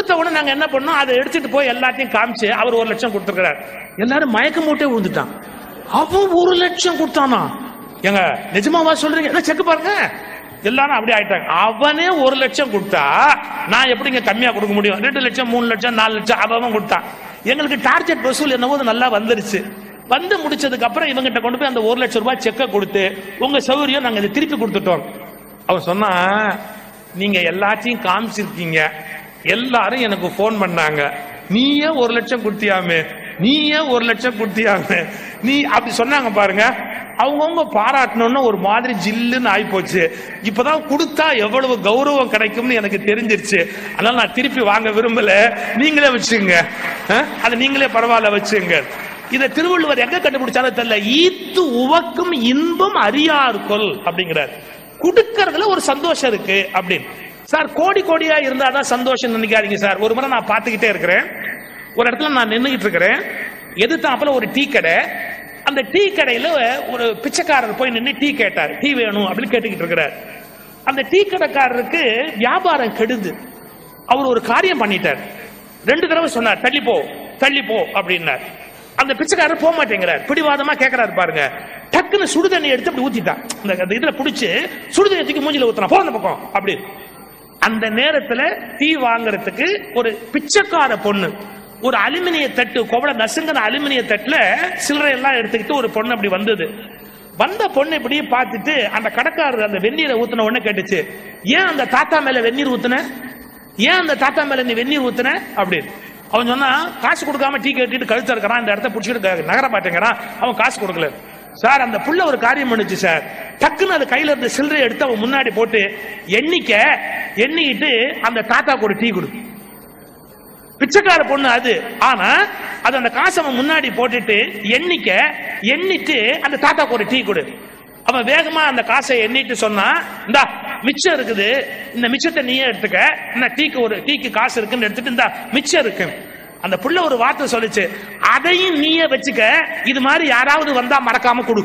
கொடுத்த உடனே நாங்க என்ன பண்ணோம் அதை எடுத்துட்டு போய் எல்லாத்தையும் காமிச்சு அவர் ஒரு லட்சம் கொடுத்துருக்கிறார் எல்லாரும் மயக்க மூட்டே விழுந்துட்டான் அவன் ஒரு லட்சம் கொடுத்தானா எங்க நிஜமாவா சொல்றீங்க என்ன செக் பாருங்க எல்லாரும் அப்படியே ஆயிட்டாங்க அவனே ஒரு லட்சம் கொடுத்தா நான் எப்படிங்க கம்மியா கொடுக்க முடியும் ரெண்டு லட்சம் மூணு லட்சம் நாலு லட்சம் அவன் கொடுத்தான் எங்களுக்கு டார்கெட் வசூல் என்னவோ அது நல்லா வந்துருச்சு வந்து முடிச்சதுக்கு அப்புறம் இவங்கிட்ட கொண்டு போய் அந்த ஒரு லட்சம் ரூபாய் செக்கை கொடுத்து உங்க சௌகரியம் நாங்க இதை திருப்பி கொடுத்துட்டோம் அவன் சொன்னா நீங்க எல்லாத்தையும் காமிச்சிருக்கீங்க எல்லாரும் எனக்கு போன் பண்ணாங்க நீயே ஒரு லட்சம் கொடுத்தியாமே நீயே ஒரு லட்சம் கொடுத்தியாமே நீ அப்படி சொன்னாங்க பாருங்க அவங்கவுங்க பாராட்டணும்னு ஒரு மாதிரி ஜில்லுன்னு ஆயிப்போச்சு இப்பதான் கொடுத்தா எவ்வளவு கௌரவம் கிடைக்கும்னு எனக்கு தெரிஞ்சிருச்சு அதனால நான் திருப்பி வாங்க விரும்பல நீங்களே வச்சுங்க அதை நீங்களே பரவாயில்ல வச்சுங்க இதை திருவள்ளுவர் எங்க கண்டுபிடிச்சாலும் தெரியல ஈத்து உவக்கும் இன்பம் அறியார்கொல் அப்படிங்கிறார் கொடுக்கறதுல ஒரு சந்தோஷம் இருக்கு அப்படின்னு சார் கோடி கோடியா இருந்தாதான் சந்தோஷம் நினைக்காதீங்க சார் ஒரு முறை நான் பார்த்துக்கிட்டே இருக்கிறேன் ஒரு இடத்துல நான் நின்றுகிட்டு இருக்கிறேன் எதிர்த்தாப்புல ஒரு டீ கடை அந்த டீ கடையில ஒரு பிச்சைக்காரர் போய் நின்று டீ கேட்டார் டீ வேணும் அப்படின்னு கேட்டுக்கிட்டு இருக்கிறார் அந்த டீ கடைக்காரருக்கு வியாபாரம் கெடுது அவர் ஒரு காரியம் பண்ணிட்டார் ரெண்டு தடவை சொன்னார் தள்ளி போ தள்ளி போ அப்படின்னார் அந்த பிச்சைக்காரர் போக மாட்டேங்கிறார் பிடிவாதமா கேட்கறாரு பாருங்க டக்குன்னு சுடுதண்ணி எடுத்து அப்படி ஊத்திட்டான் இந்த அந்த இதுல புடிச்சு சுடுதண்ணி தூக்கி மூஞ்சில ஊத்துறான் போற அந்த பக்கம் அப்படி அந்த நேரத்துல டீ வாங்குறதுக்கு ஒரு பிச்சைக்கார பொண்ணு ஒரு அலுமினிய தட்டு கோவல நசுங்கின அலுமினிய தட்டுல சில்லறை எல்லாம் எடுத்துக்கிட்டு ஒரு பொண்ணு அப்படி வந்தது வந்த பொண்ணு இப்படி பார்த்துட்டு அந்த கடைக்காரர் அந்த வெந்நீரை ஊத்துன உடனே கேட்டுச்சு ஏன் அந்த தாத்தா மேல வெந்நீர் ஊத்துன ஏன் அந்த தாத்தா மேல நீ வெந்நீர் ஊத்துன அப்படின்னு அவன் சொன்னா காசு கொடுக்காம டீ கட்டிட்டு கழுத்து இருக்கிறான் இந்த இடத்த பிடிச்சிட்டு நகர மாட்டேங்கிறான் அவன் காசு கொடுக்கல சார் அந்த புள்ள ஒரு காரியம் பண்ணுச்சு சார் டக்குன்னு அது கையில இருந்த சில்லறை எடுத்து அவன் முன்னாடி போட்டு எண்ணிக்க எண்ணிக்கிட்டு அந்த தாத்தாக்கு ஒரு டீ கொடு பிச்சைக்கார பொண்ணு அது ஆனா அது அந்த காசை அவன் முன்னாடி போட்டுட்டு எண்ணிக்க எண்ணிட்டு அந்த தாத்தாக்கு ஒரு டீ கொடு அவன் வேகமா அந்த காசை எண்ணிட்டு சொன்னா இந்தா மிச்சம் இருக்குது இந்த மிச்சத்தை நீயே எடுத்துக்க இந்த டீக்கு ஒரு டீக்கு காசு இருக்குன்னு எடுத்துட்டு இந்த மிச்சம் இருக்கு அந்த புள்ள ஒரு வார்த்தை சொல்லுச்சு அதையும் நீயே வச்சுக்க இது மாதிரி யாராவது வந்தா மறக்காம கொடு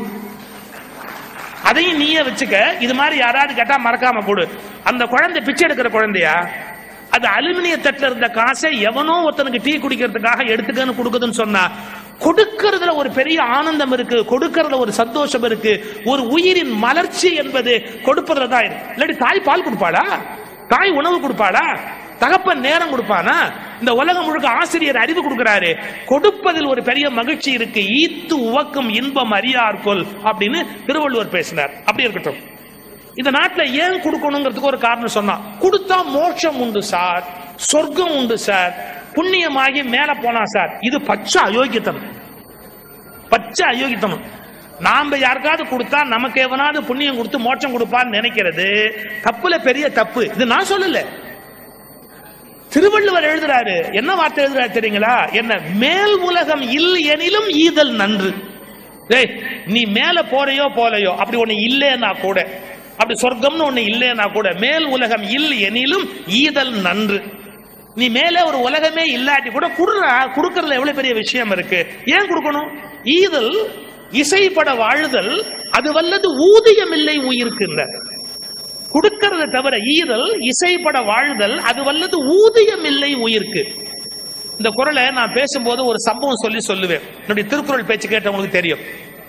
அதையும் நீயே வச்சுக்க இது மாதிரி யாராவது கேட்டா மறக்காம கொடு அந்த குழந்தை பிச்சை எடுக்கிற குழந்தையா அது அலுமினிய தட்டுல இருந்த காசை எவனோ ஒருத்தனுக்கு டீ குடிக்கிறதுக்காக எடுத்துக்கன்னு கொடுக்குதுன்னு சொன்னா கொடுக்கறதுல ஒரு பெரிய ஆனந்தம் இருக்கு கொடுக்கறதுல ஒரு சந்தோஷம் இருக்கு ஒரு உயிரின் மலர்ச்சி என்பது கொடுப்பதுல தான் இருக்கு இல்லாட்டி தாய் பால் கொடுப்பாளா தாய் உணவு கொடுப்பாளா தகப்பன் நேரம் கொடுப்பானா இந்த உலகம் முழுக்க ஆசிரியர் அறிவு கொடுக்கிறாரு கொடுப்பதில் ஒரு பெரிய மகிழ்ச்சி இருக்கு ஈத்து உவக்கும் இன்பம் அறியார்கொல் அப்படின்னு திருவள்ளுவர் பேசினார் அப்படி இருக்கட்டும் இந்த நாட்டுல ஏன் கொடுக்கணுங்கிறதுக்கு ஒரு காரணம் சொன்னான் கொடுத்தா மோட்சம் உண்டு சார் சொர்க்கம் உண்டு சார் புண்ணியமாகி மேல போனா சார் இது பச்சை அயோக்கியத்தனம் பச்சை அயோக்கியத்தனம் நாம யாருக்காவது கொடுத்தா நமக்கு எவனாவது புண்ணியம் கொடுத்து மோட்சம் கொடுப்பான்னு நினைக்கிறது தப்புல பெரிய தப்பு இது நான் சொல்லல திருவள்ளுவர் எழுதுறாரு என்ன வார்த்தை எழுதுறாரு தெரியுங்களா என்ன மேல் உலகம் இல் எனிலும் ஈதல் நன்று டேய் நீ மேல போறையோ போலையோ அப்படி ஒண்ணு இல்லைன்னா கூட அப்படி சொர்க்கம்னு ஒண்ணு இல்லைன்னா கூட மேல் உலகம் இல் எனிலும் ஈதல் நன்று நீ மேல ஒரு உலகமே இல்லாட்டி கூட குடுறா கொடுக்கறதுல எவ்வளவு பெரிய விஷயம் இருக்கு ஏன் கொடுக்கணும் ஈதல் இசைப்பட வாழுதல் அது வல்லது ஊதியம் இல்லை உயிர்க்குன்ற கொடுக்கறத தவிர ஈதல் இசைப்பட வாழ்தல் அது வல்லது ஊதியம் இல்லை உயிர்க்கு இந்த குரலை நான் பேசும்போது ஒரு சம்பவம் சொல்லி சொல்லுவேன் என்னுடைய திருக்குறள் பேச்சு கேட்டவங்களுக்கு தெரியும்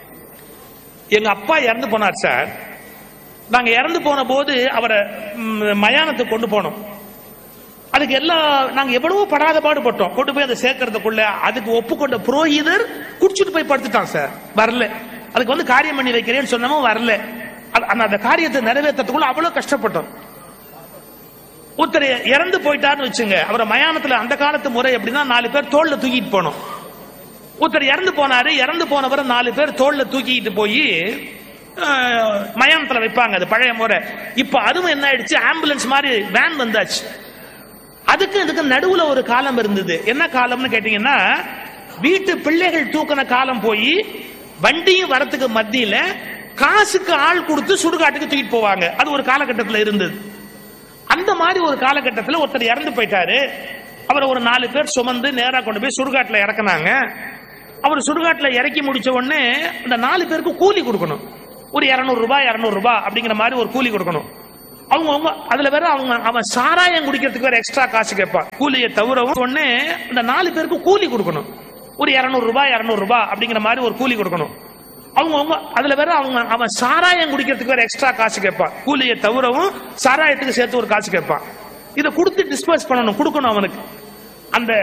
எங்க அப்பா இறந்து போனார் சார் நாங்க இறந்து போன போது அவரை ம், மயானத்துக்கு கொண்டு போனோம் அதுக்கு எல்லாம் நாங்க எவ்வளவோ படாத பாடுபட்டோம் கொண்டு போய் அதை சேர்க்கறதுக்குள்ள அதுக்கு ஒப்புக்கொண்ட புரோகிதர் குடிச்சிட்டு போய் படுத்துட்டான் சார் வரல அதுக்கு வந்து காரியம் பண்ணி வைக்கிறேன்னு சொன்னவன் வரல அது- அந்த- அந்த காரியத்தை நிறைவேற்றத்துக்குள்ள அவ்வளவு கஷ்டப்பட்டோம் ஒருத்தர் இறந்து போயிட்டாருன்னு வச்சுங்க அவரை மயானத்துல அந்த காலத்து முறை எப்படின்னா நாலு பேர் தோல்ல தூக்கிட்டு போனோம் ஒருத்தர் இறந்து போனாரு இறந்து போனவரை நாலு பேர் தோல்ல தூக்கிட்டு போய் மயானத்துல வைப்பாங்க அது பழைய முறை இப்ப அதுவும் என்ன ஆயிடுச்சு ஆம்புலன்ஸ் மாதிரி வேன் வந்தாச்சு அதுக்கு இதுக்கு நடுவுல ஒரு காலம் இருந்தது என்ன காலம்னு கேட்டீங்கன்னா வீட்டு பிள்ளைகள் தூக்கின காலம் போய் வண்டியும் வரத்துக்கு மத்தியில காசுக்கு ஆள் கொடுத்து சுடுகாட்டுக்கு தூக்கிட்டு போவாங்க அது ஒரு காலகட்டத்தில் இருந்தது அந்த மாதிரி ஒரு காலகட்டத்தில் ஒருத்தர் இறந்து போயிட்டாரு அவரை ஒரு நாலு பேர் சுமந்து நேரா கொண்டு போய் சுடுகாட்டுல இறக்குனாங்க அவர் சுடுகாட்டுல இறக்கி முடிச்ச உடனே அந்த நாலு பேருக்கு கூலி கொடுக்கணும் ஒரு இருநூறு ரூபாய் இருநூறு ரூபாய் அப்படிங்கிற மாதிரி ஒரு கூலி கொடுக்கணும் அவங்க அவங்க அதுல வேற அவங்க அவன் சாராயம் குடிக்கிறதுக்கு வேற எக்ஸ்ட்ரா காசு கேட்பான் கூலியை தவிரவும் ஒண்ணு இந்த நாலு பேருக்கு கூலி கொடுக்கணும் ஒரு இருநூறு ரூபாய் இருநூறு ரூபாய் அப்படிங்கிற மாதிரி ஒரு கூலி கொடுக்கணும் அவங்க அவங்க அதுல வேற அவங்க அவன் சாராயம் குடிக்கிறதுக்கு வேற எக்ஸ்ட்ரா காசு கேட்பான் கூலியை தவிரவும் சாராயத்துக்கு சேர்த்து ஒரு காசு கேட்பான் இதை கொடுத்து டிஸ்பர்ஸ் பண்ணணும் கொடுக்கணும் அவனுக்கு அந்த